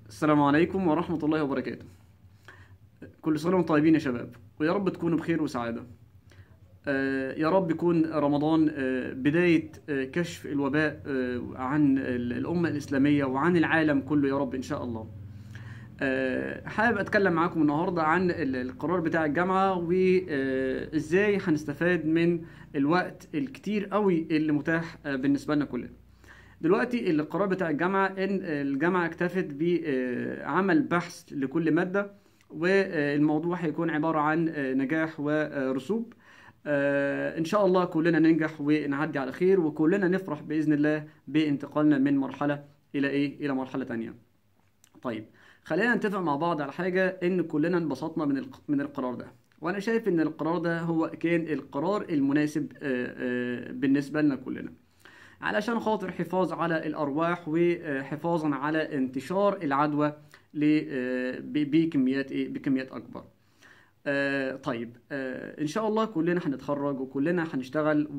السلام عليكم ورحمة الله وبركاته كل سنة وانتم طيبين يا شباب ويا رب تكونوا بخير وسعادة آه، يا رب يكون رمضان آه، بداية آه، كشف الوباء آه، عن ال- الأمة الإسلامية وعن العالم كله يا رب إن شاء الله آه، حابب أتكلم معاكم النهاردة عن ال- القرار بتاع الجامعة وإزاي هنستفاد من الوقت الكتير قوي اللي متاح آه، بالنسبة لنا كلنا دلوقتي القرار بتاع الجامعة إن الجامعة اكتفت بعمل بحث لكل مادة والموضوع هيكون عبارة عن نجاح ورسوب آه، إن شاء الله كلنا ننجح ونعدي على خير وكلنا نفرح بإذن الله بانتقالنا من مرحلة إلى إيه؟ إلى مرحلة تانية. طيب خلينا نتفق مع بعض على حاجة إن كلنا انبسطنا من الق- من القرار ده وأنا شايف إن القرار ده هو كان القرار المناسب آه، آه، بالنسبة لنا كلنا علشان خاطر حفاظ على الأرواح وحفاظا على انتشار العدوى ل- آه، ب- بكميات إيه؟ بكميات أكبر آه طيب آه ان شاء الله كلنا هنتخرج وكلنا هنشتغل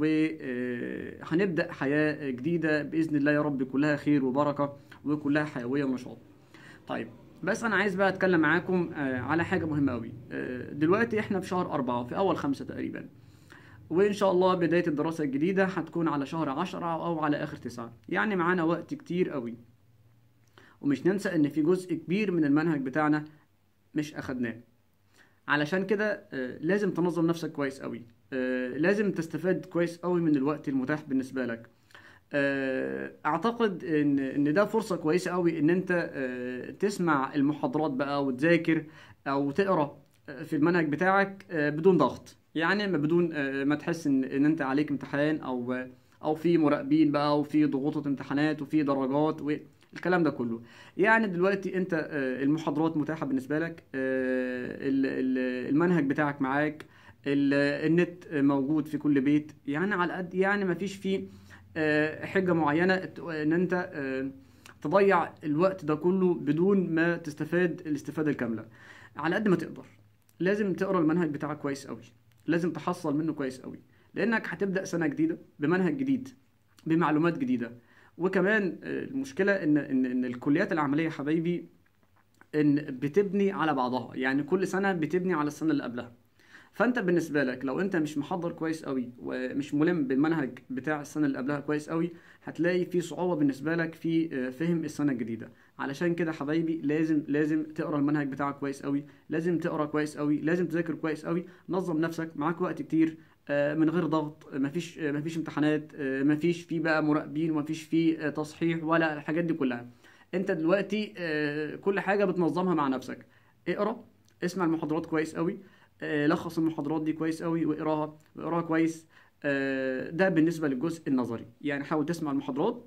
وهنبدا حياه جديده باذن الله يا رب كلها خير وبركه وكلها حيويه ونشاط طيب بس انا عايز بقى اتكلم معاكم آه على حاجه مهمه قوي آه دلوقتي احنا في شهر أربعة في اول خمسة تقريبا وان شاء الله بدايه الدراسه الجديده هتكون على شهر عشرة او على اخر تسعة يعني معانا وقت كتير قوي ومش ننسى ان في جزء كبير من المنهج بتاعنا مش اخدناه علشان كده آه، لازم تنظم نفسك كويس قوي آه، لازم تستفاد كويس قوي من الوقت المتاح بالنسبة لك آه، اعتقد ان ان ده فرصة كويسة قوي ان انت آه، تسمع المحاضرات بقى وتذاكر او تقرا آه، في المنهج بتاعك آه، بدون ضغط يعني ما بدون آه، ما تحس ان ان انت عليك امتحان او او في مراقبين بقى وفي ضغوطات امتحانات وفي درجات والكلام ده كله يعني دلوقتي انت آه، المحاضرات متاحة بالنسبة لك آه، ال- ال- المنهج بتاعك معاك ال- النت موجود في كل بيت يعني على قد يعني ما فيش فيه آه، حجة معينة ت- ان انت آه، تضيع الوقت ده كله بدون ما تستفاد الاستفادة الكاملة على قد ما تقدر لازم تقرا المنهج بتاعك كويس قوي لازم تحصل منه كويس قوي لانك هتبدأ سنة جديدة بمنهج جديد بمعلومات جديدة وكمان آه، المشكلة ان ان ان الكليات العملية يا حبايبي ان بتبني على بعضها يعني كل سنه بتبني على السنه اللي قبلها فانت بالنسبه لك لو انت مش محضر كويس قوي ومش ملم بالمنهج بتاع السنه اللي قبلها كويس قوي هتلاقي في صعوبه بالنسبه لك في آه، فهم السنه الجديده علشان كده حبايبي لازم لازم تقرا المنهج بتاعك كويس قوي لازم تقرا كويس قوي لازم تذاكر كويس قوي نظم نفسك معاك وقت كتير آه، من غير ضغط مفيش آه، مفيش امتحانات آه، مفيش فيه بقى مراقبين ومفيش فيه آه، تصحيح ولا الحاجات دي كلها انت دلوقتي آه، كل حاجه بتنظمها مع نفسك اقرا اسمع المحاضرات كويس قوي آه، لخص المحاضرات دي كويس قوي واقراها واقراها كويس آه، ده بالنسبه للجزء النظري يعني حاول تسمع المحاضرات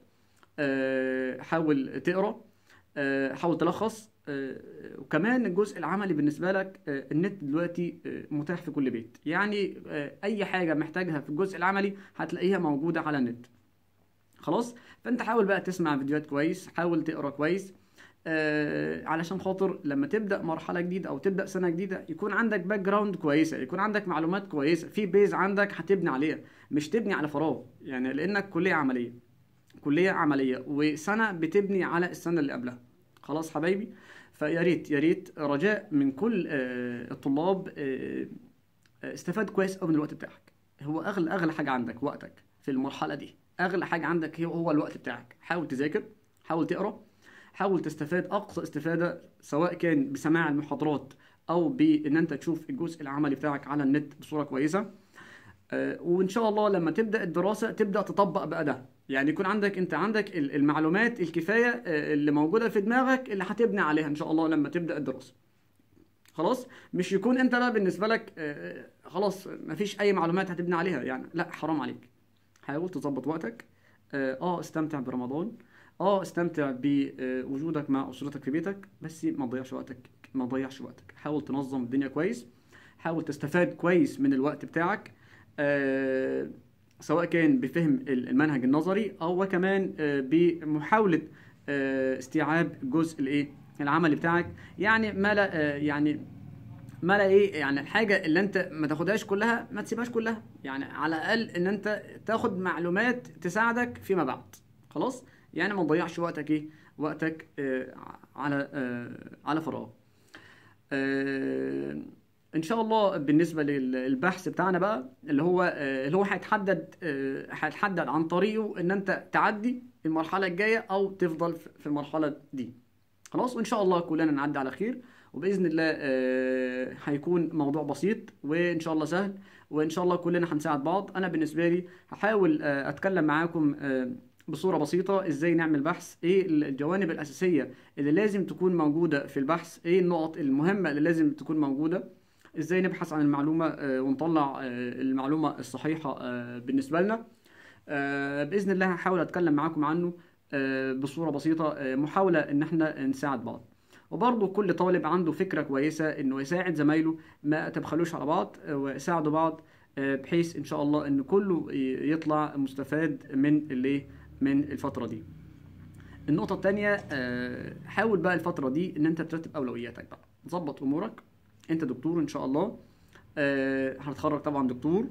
آه، حاول تقرا آه، حاول تلخص آه، وكمان الجزء العملي بالنسبه لك آه، النت دلوقتي آه، متاح في كل بيت يعني آه، اي حاجه محتاجها في الجزء العملي هتلاقيها موجوده على النت خلاص فانت حاول بقى تسمع فيديوهات كويس حاول تقرا كويس آه علشان خاطر لما تبدا مرحله جديده او تبدا سنه جديده يكون عندك باك جراوند كويسه يكون عندك معلومات كويسه في بيز عندك هتبني عليها مش تبني على فراغ يعني لانك كليه عمليه كليه عمليه وسنه بتبني على السنه اللي قبلها خلاص حبايبي فيا ريت يا ريت رجاء من كل آه الطلاب آه آه، استفاد كويس قوي من الوقت بتاعك هو اغلى اغلى حاجه عندك وقتك في المرحله دي اغلى حاجه عندك هي هو الوقت بتاعك حاول تذاكر حاول تقرا حاول تستفاد اقصى استفاده سواء كان بسماع المحاضرات او بان انت تشوف الجزء العملي بتاعك على النت بصوره كويسه آه، وان شاء الله لما تبدا الدراسه تبدا تطبق بقى ده يعني يكون عندك انت عندك ال- المعلومات الكفايه آه، اللي موجوده في دماغك اللي هتبني عليها ان شاء الله لما تبدا الدراسه خلاص مش يكون انت بقى بالنسبه لك آه، خلاص مفيش اي معلومات هتبني عليها يعني لا حرام عليك حاول تظبط وقتك اه آه، استمتع برمضان اه استمتع بوجودك مع اسرتك في بيتك بس ما تضيعش وقتك ما تضيعش وقتك حاول تنظم الدنيا كويس حاول تستفاد كويس من الوقت بتاعك آه سواء كان بفهم المنهج النظري او كمان آه بمحاولة آه استيعاب الجزء الايه العملي بتاعك يعني ما لا آه يعني ما لا ايه يعني الحاجه اللي انت ما تاخدهاش كلها ما تسيبهاش كلها يعني على الاقل ان انت تاخد معلومات تساعدك فيما بعد خلاص يعني ما تضيعش وقتك ايه وقتك آه، على آه، على فراغ آه، ان شاء الله بالنسبه للبحث بتاعنا بقى اللي هو آه، اللي هو هيتحدد آه، هيتحدد عن طريقه ان انت تعدي المرحله الجايه او تفضل في في المرحله دي خلاص وان شاء الله كلنا نعدي على خير وباذن الله آه، هيكون موضوع بسيط وان شاء الله سهل وان شاء الله كلنا هنساعد بعض انا بالنسبه لي هحاول آه، اتكلم معاكم آه، بصوره بسيطه ازاي نعمل بحث ايه الجوانب الاساسيه اللي لازم تكون موجوده في البحث ايه النقط المهمه اللي لازم تكون موجوده ازاي نبحث عن المعلومه آه، ونطلع آه، المعلومه الصحيحه آه، بالنسبه لنا آه، باذن الله هحاول اتكلم معاكم عنه آه، بصوره بسيطه آه، محاوله ان احنا نساعد بعض وبرضه كل طالب عنده فكره كويسه انه يساعد زمايله ما تبخلوش على بعض آه، وساعدوا بعض آه، بحيث ان شاء الله ان كله ي- يطلع مستفاد من الايه من الفتره دي النقطه الثانيه حاول بقى الفتره دي ان انت ترتب اولوياتك بقى تظبط امورك انت دكتور ان شاء الله آه، هتتخرج طبعا دكتور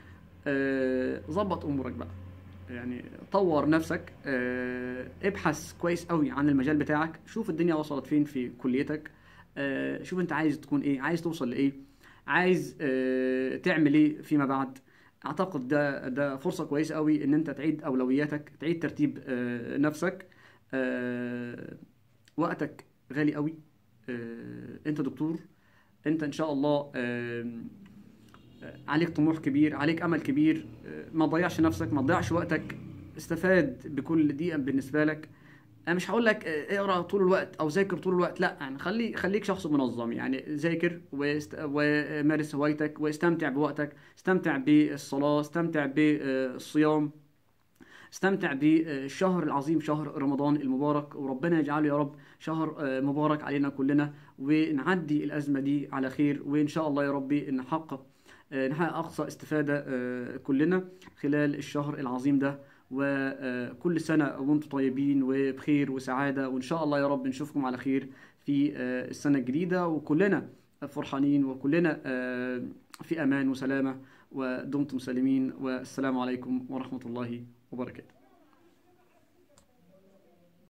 آه، ظبط امورك بقى يعني طور نفسك آه، ابحث كويس قوي عن المجال بتاعك شوف الدنيا وصلت فين في كليتك آه، شوف انت عايز تكون ايه عايز توصل لايه عايز آه، تعمل ايه فيما بعد اعتقد ده ده فرصة كويسة قوي ان انت تعيد اولوياتك تعيد ترتيب آه، نفسك آه، وقتك غالي قوي آه، انت دكتور انت ان شاء الله آم، عليك طموح كبير عليك امل كبير آه، ما تضيعش نفسك ما تضيعش وقتك استفاد بكل دقيقه بالنسبه لك انا مش هقول لك آه، اقرا طول الوقت او ذاكر طول الوقت لا يعني خلي خليك شخص منظم يعني ذاكر واست... ومارس هوايتك واستمتع بوقتك استمتع بالصلاه استمتع بالصيام استمتع بالشهر العظيم شهر رمضان المبارك وربنا يجعله يا رب شهر آه، مبارك علينا كلنا ونعدي الأزمة دي على خير وإن شاء الله يا ربي نحقق آه، نحقق أقصى استفادة آه، كلنا خلال الشهر العظيم ده وكل سنة وانتم طيبين وبخير وسعادة وإن شاء الله يا رب نشوفكم على خير في آه، السنة الجديدة وكلنا فرحانين وكلنا آه، في أمان وسلامة ودمتم سالمين والسلام عليكم ورحمة الله وبركاته